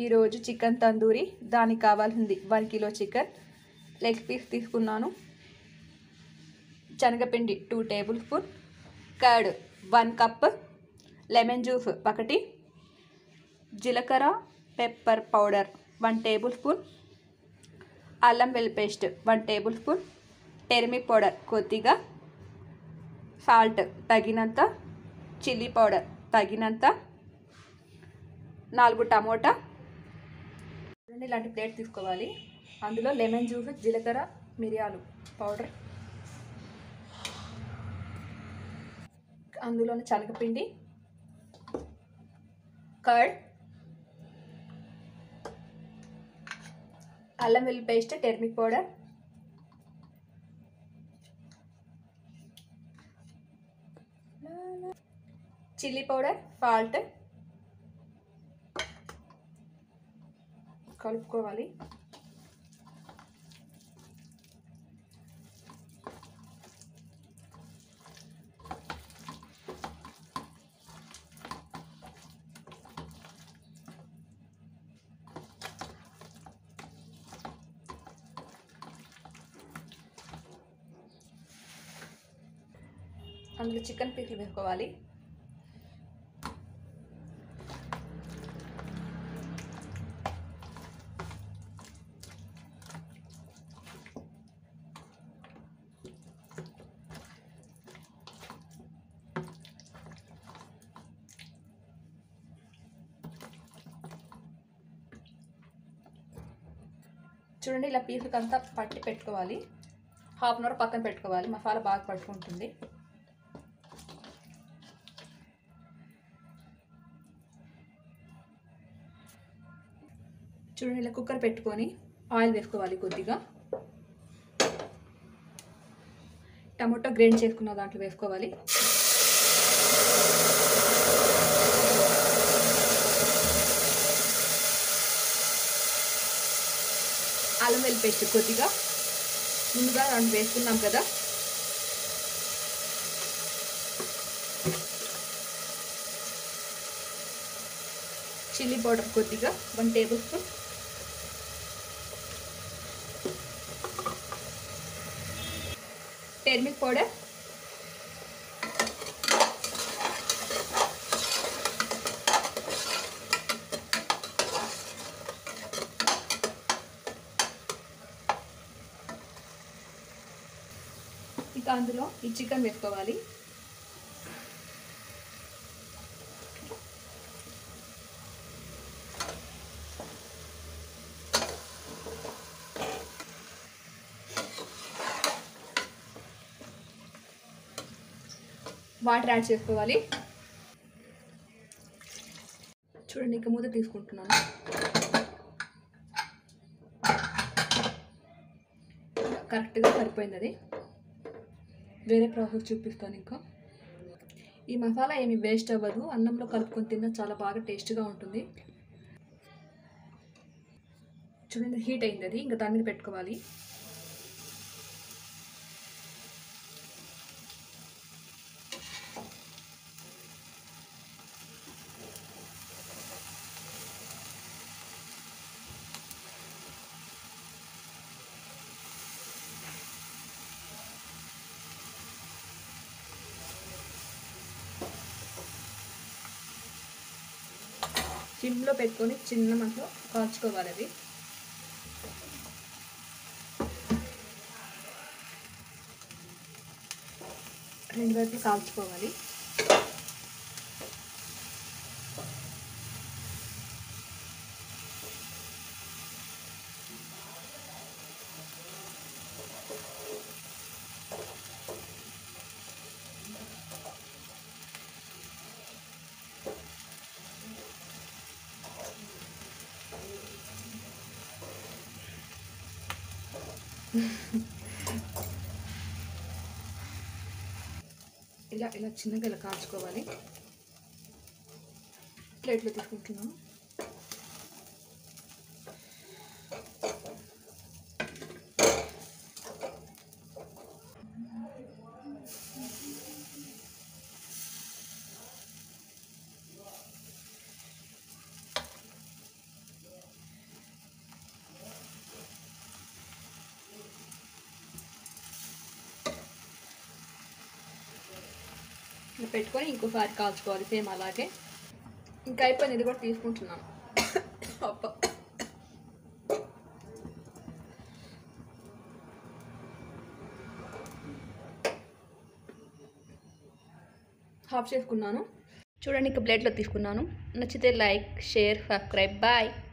ఈరోజు చికెన్ తందూరి దానికి కావాల్సింది one kilo chicken leg piece తీసుకున్నాను శనగపిండి two tablespoon curd one cup lemon juice ఒకటి జీలకర్ర pepper powder one tablespoon అల్లం వెల్లి paste one tablespoon turmeric powder కొద్దిగా సాల్ట్ తగినంత చిల్లీ పౌడర్ తగినంత నాలుగు టమోటా చూడండి ఇలాంటి ప్లేట్ తీసుకోవాలి అందులో లెమన్ జ్యూస్ జీలకర్ర మిరియాలు పౌడర్ అందులోనే శనగపిండి కర్డ్ అల్లం వెల్లి paste turmeric powder chilli powder salt కలుపుకోవాలి అందులో చికెన్ పీసులు వేసుకోవాలి చూడండి ఇలా పీసులకు అంతా పట్టి పెట్టుకోవాలి హాఫ్ అన్ అవర్ పక్కన పెట్టుకోవాలి మసాలా బాగా పట్టుకుంటుంది చూడండి ఇలా కుక్కర్ పెట్టుకొని ఆయిల్ వేసుకోవాలి కొద్దిగా టమాటో గ్రైండ్ చేసుకున్న దాంట్లో వేసుకోవాలి అల్లం వెల్లి పేస్ట్ కొద్దిగా ముందుగా రెండు వేసుకున్నాం కదా చిల్లీ పౌడర్ కొద్దిగా one tablespoon turmeric powder ఇక అందులో ఈ చికెన్ వేసుకోవాలి వాటర్ యాడ్ చేసుకోవాలి చూడండి ఇక మూత తీసుకుంటున్నాను కరెక్ట్గా సరిపోయింది అది వేరే ప్రాసెస్ చూపిస్తాను ఇంకా ఈ మసాలా ఏమి వేస్ట్ అవ్వదు అన్నంలో కలుపుకొని తిన్నా చాలా బాగా టేస్ట్గా ఉంటుంది చూడండి హీట్ అయింది అది ఇంకా దాని మీద పెట్టుకోవాలి సిమ్లో పెట్టుకొని చిన్న మంటలో కాల్చుకోవాలి అది రెండు వైపు కాల్చుకోవాలి ఇలా ఇలా చిన్నగా ఇలా కాల్చుకోవాలి ప్లేట్లో తీసుకుంటున్నాను ఇలా పెట్టుకొని ఇంకోసారి కాల్చుకోవాలి సేమ్ అలాగే ఇంకా అయిపోయింది ఇది కూడా తీసుకుంటున్నాను అబ్బా. హాఫ్ చేసుకున్నాను చూడండి ఇంకా ప్లేట్లో తీసుకున్నాను నచ్చితే లైక్ షేర్ సబ్స్క్రైబ్ బాయ్